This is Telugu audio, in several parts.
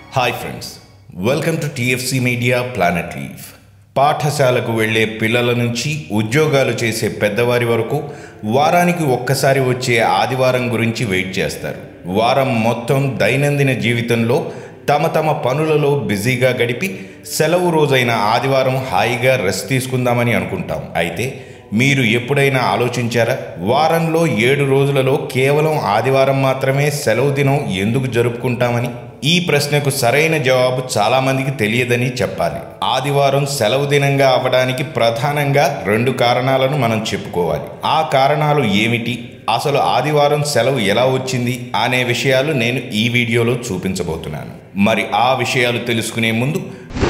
Hi friends welcome to T F C media planet లీవ్ పాఠశాలకు వెళ్ళే పిల్లల నుంచి ఉద్యోగాలు చేసే పెద్దవారి వరకు వారానికి ఒక్కసారి వచ్చే ఆదివారం గురించి వెయిట్ చేస్తారు వారం మొత్తం దైనందిన జీవితంలో తమ తమ పనులలో బిజీగా గడిపి సెలవు రోజైన ఆదివారం హాయిగా రెస్ట్ తీసుకుందామని అనుకుంటాం అయితే మీరు ఎప్పుడైనా ఆలోచించారా వారంలో ఏడు రోజులలో కేవలం ఆదివారం మాత్రమే సెలవు దినం ఎందుకు జరుపుకుంటామని ఈ ప్రశ్నకు సరైన జవాబు చాలామందికి తెలియదని చెప్పాలి ఆదివారం సెలవు దినంగా అవ్వడానికి ప్రధానంగా రెండు కారణాలను మనం చెప్పుకోవాలి ఆ కారణాలు ఏమిటి అసలు ఆదివారం సెలవు ఎలా వచ్చింది అనే విషయాలు నేను ఈ వీడియోలో చూపించబోతున్నాను మరి ఆ విషయాలు తెలుసుకునే ముందు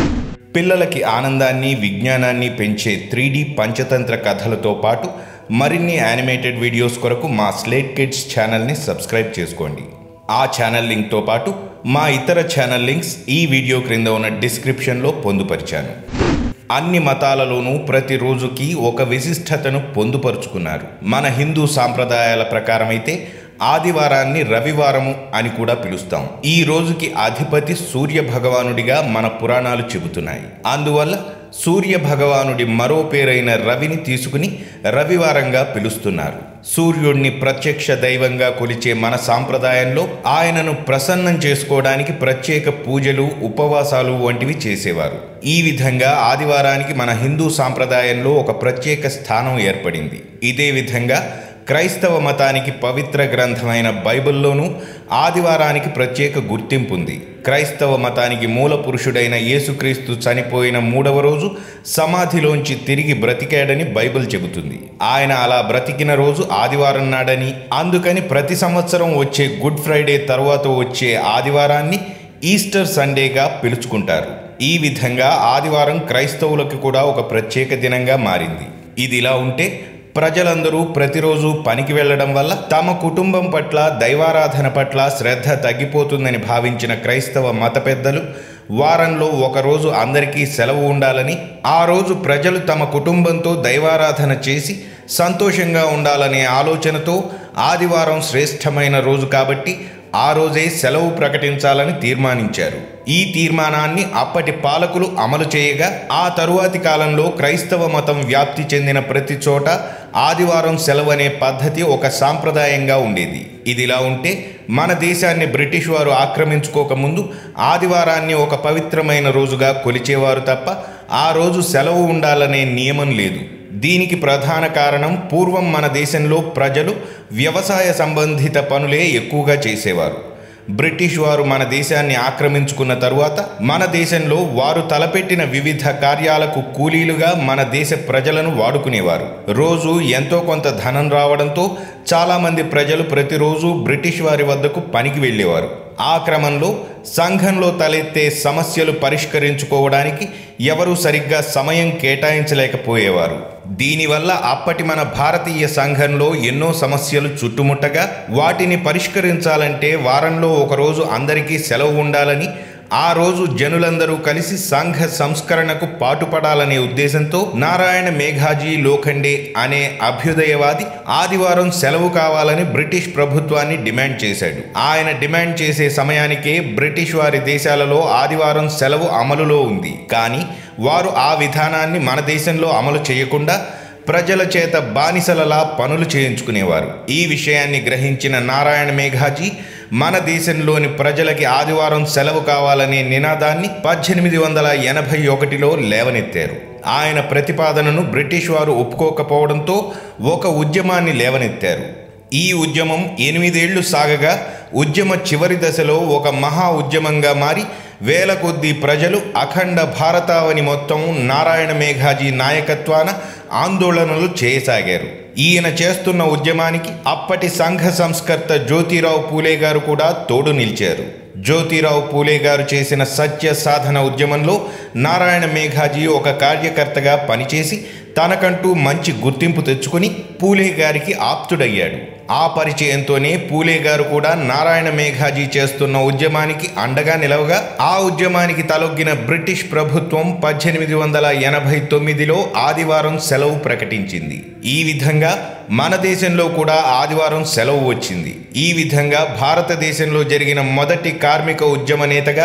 పిల్లలకి ఆనందాన్ని విజ్ఞానాన్ని పెంచే త్రీ పంచతంత్ర కథలతో పాటు మరిన్ని యానిమేటెడ్ వీడియోస్ కొరకు మా స్లేట్ కిడ్స్ ఛానల్ని సబ్స్క్రైబ్ చేసుకోండి ఆ ఛానల్ లింక్తో పాటు మా ఇతర ఛానల్ లింక్స్ ఈ వీడియో క్రింద ఉన్న డిస్క్రిప్షన్లో పొందుపరిచాను అన్ని మతాలలోనూ ప్రతి రోజుకి ఒక విశిష్టతను పొందుపరుచుకున్నారు మన హిందూ సాంప్రదాయాల ప్రకారం అయితే ఆదివారాన్ని రవివారము అని కూడా పిలుస్తాం ఈ రోజుకి అధిపతి సూర్య భగవానుడిగా మన పురాణాలు చెబుతున్నాయి అందువల్ల సూర్య భగవానుడి మరో పేరైన రవిని తీసుకుని రవివారంగా పిలుస్తున్నారు సూర్యుడిని ప్రత్యక్ష దైవంగా కొలిచే మన సాంప్రదాయంలో ఆయనను ప్రసన్నం చేసుకోవడానికి ప్రత్యేక పూజలు ఉపవాసాలు వంటివి చేసేవారు ఈ విధంగా ఆదివారానికి మన హిందూ సాంప్రదాయంలో ఒక ప్రత్యేక స్థానం ఏర్పడింది ఇదే విధంగా క్రైస్తవ మతానికి పవిత్ర గ్రంథమైన బైబిల్లోనూ ఆదివారానికి ప్రత్యేక గుర్తింపు ఉంది క్రైస్తవ మతానికి మూల పురుషుడైన యేసుక్రీస్తు చనిపోయిన మూడవ రోజు సమాధిలోంచి తిరిగి బ్రతికాడని బైబిల్ చెబుతుంది ఆయన అలా బ్రతికిన రోజు ఆదివారం నాడని అందుకని ప్రతి సంవత్సరం వచ్చే గుడ్ ఫ్రైడే తర్వాత వచ్చే ఆదివారాన్ని ఈస్టర్ సండేగా పిలుచుకుంటారు ఈ విధంగా ఆదివారం క్రైస్తవులకు కూడా ఒక ప్రత్యేక దినంగా మారింది ఇది ఇలా ఉంటే ప్రజలందరూ ప్రతిరోజు పనికి వెళ్లడం వల్ల తమ కుటుంబం పట్ల దైవారాధన పట్ల శ్రద్ధ తగ్గిపోతుందని భావించిన క్రైస్తవ మత పెద్దలు వారంలో ఒకరోజు అందరికీ సెలవు ఉండాలని ఆ రోజు ప్రజలు తమ కుటుంబంతో దైవారాధన చేసి సంతోషంగా ఉండాలనే ఆలోచనతో ఆదివారం శ్రేష్టమైన రోజు కాబట్టి ఆ రోజే సెలవు ప్రకటించాలని తీర్మానించారు ఈ తీర్మానాన్ని అప్పటి పాలకులు అమలు చేయగా ఆ తరువాతి కాలంలో క్రైస్తవ మతం వ్యాప్తి చెందిన ప్రతి చోట ఆదివారం సెలవు అనే పద్ధతి ఒక సాంప్రదాయంగా ఉండేది ఇదిలా ఉంటే మన దేశాన్ని బ్రిటిష్ వారు ఆక్రమించుకోకముందు ఆదివారాన్ని ఒక పవిత్రమైన రోజుగా కొలిచేవారు తప్ప ఆ రోజు సెలవు ఉండాలనే నియమం లేదు దీనికి ప్రధాన కారణం పూర్వం మన దేశంలో ప్రజలు వ్యవసాయ సంబంధిత పనులే ఎక్కువగా చేసేవారు బ్రిటిష్ వారు మన దేశాన్ని ఆక్రమించుకున్న తరువాత మన దేశంలో వారు తలపెట్టిన వివిధ కార్యాలకు కూలీలుగా మన దేశ ప్రజలను వాడుకునేవారు రోజు ఎంతో కొంత ధనం రావడంతో చాలామంది ప్రజలు ప్రతిరోజు బ్రిటిష్ వారి వద్దకు పనికి వెళ్ళేవారు ఆ క్రమంలో సంఘంలో తలెత్తే సమస్యలు పరిష్కరించుకోవడానికి ఎవరూ సరిగ్గా సమయం కేటాయించలేకపోయేవారు దీనివల్ల అప్పటి మన భారతీయ సంఘంలో ఎన్నో సమస్యలు చుట్టుముట్టగా వాటిని పరిష్కరించాలంటే వారంలో ఒకరోజు అందరికీ సెలవు ఉండాలని ఆ రోజు జనులందరూ కలిసి సంఘ సంస్కరణకు పాటుపడాలనే ఉద్దేశంతో నారాయణ మేఘాజీ లోఖండే అనే అభ్యుదయవాది ఆదివారం సెలవు కావాలని బ్రిటిష్ ప్రభుత్వాన్ని డిమాండ్ చేశాడు ఆయన డిమాండ్ చేసే సమయానికే బ్రిటిష్ వారి దేశాలలో ఆదివారం సెలవు అమలులో ఉంది కానీ వారు ఆ విధానాన్ని మన దేశంలో అమలు చేయకుండా ప్రజల చేత బానిసలలా పనులు చేయించుకునేవారు ఈ విషయాన్ని గ్రహించిన నారాయణ మేఘాజీ మన దేశంలోని ప్రజలకి ఆదివారం సెలవు కావాలనే నినాదాన్ని పద్దెనిమిది వందల ఎనభై ఒకటిలో లేవనెత్తారు ఆయన ప్రతిపాదనను బ్రిటిష్ వారు ఒప్పుకోకపోవడంతో ఒక ఉద్యమాన్ని లేవనెత్తారు ఈ ఉద్యమం ఎనిమిదేళ్లు సాగగా ఉద్యమ చివరి దశలో ఒక మహా ఉద్యమంగా మారి వేల కొద్దీ ప్రజలు అఖండ భారతావని మొత్తం నారాయణ మేఘాజీ నాయకత్వాన ఆందోళనలు చేయసాగారు ఈయన చేస్తున్న ఉద్యమానికి అప్పటి సంఘ సంస్కర్త జ్యోతిరావు పూలే గారు కూడా తోడు నిలిచారు జ్యోతిరావు పూలే గారు చేసిన సత్య సాధన ఉద్యమంలో నారాయణ మేఘాజీ ఒక కార్యకర్తగా పనిచేసి తనకంటూ మంచి గుర్తింపు తెచ్చుకుని పూలే గారికి ఆప్తుడయ్యాడు ఆ పరిచయంతోనే పూలే గారు కూడా నారాయణ మేఘాజీ చేస్తున్న ఉద్యమానికి అండగా నిలవగా ఆ ఉద్యమానికి తలొగ్గిన బ్రిటిష్ ప్రభుత్వం పద్దెనిమిది వందల ఎనభై తొమ్మిదిలో ఆదివారం సెలవు ప్రకటించింది ఈ విధంగా మన దేశంలో కూడా ఆదివారం సెలవు వచ్చింది ఈ విధంగా భారతదేశంలో జరిగిన మొదటి కార్మిక ఉద్యమ నేతగా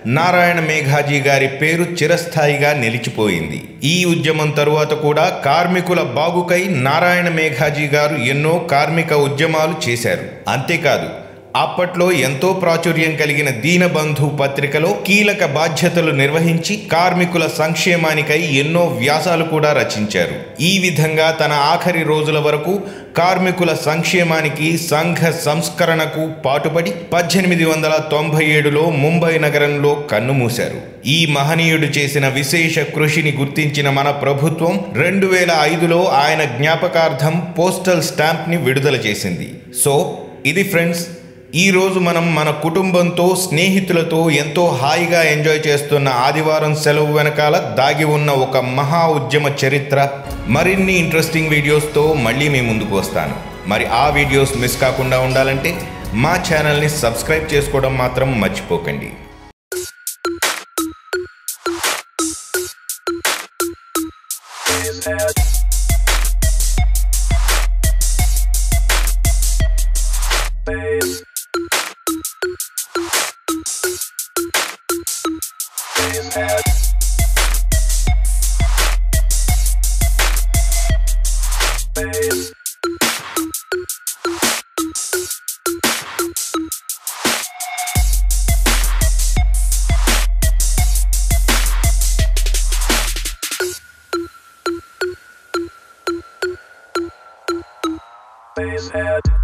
నారాయణ మేఘాజీ గారి పేరు చిరస్థాయిగా నిలిచిపోయింది ఈ ఉద్యమం తరువాత కూడా కార్మికుల బాగుకై నారాయణ మేఘాజీ గారు ఎన్నో కార్మిక ఉద్యమాలు చేశారు అంతేకాదు అప్పట్లో ఎంతో ప్రాచుర్యం కలిగిన దీనబంధు పత్రికలో కీలక బాధ్యతలు నిర్వహించి కార్మికుల సంక్షేమానికై ఎన్నో వ్యాసాలు కూడా రచించారు ఈ విధంగా తన ఆఖరి రోజుల వరకు కార్మికుల సంక్షేమానికి సంఘ సంస్కరణకు పాటుపడి పద్దెనిమిది వందల తొంభై ఏడులో ముంబై నగరంలో కన్నుమూశారు ఈ మహనీయుడు చేసిన విశేష కృషిని గుర్తించిన మన ప్రభుత్వం రెండు వేల ఐదులో ఆయన జ్ఞాపకార్థం పోస్టల్ స్టాంప్ని విడుదల చేసింది సో ఇది ఫ్రెండ్స్ ఈ రోజు మనం మన కుటుంబంతో స్నేహితులతో ఎంతో హాయిగా ఎంజాయ్ చేస్తున్న ఆదివారం సెలవు వెనకాల దాగి ఉన్న ఒక మహా ఉద్యమ చరిత్ర మరిన్ని ఇంట్రెస్టింగ్ వీడియోస్తో మళ్ళీ మీ ముందుకు వస్తాను మరి ఆ వీడియోస్ మిస్ కాకుండా ఉండాలంటే మా ఛానల్ని సబ్స్క్రైబ్ చేసుకోవడం మాత్రం మర్చిపోకండి Basehead.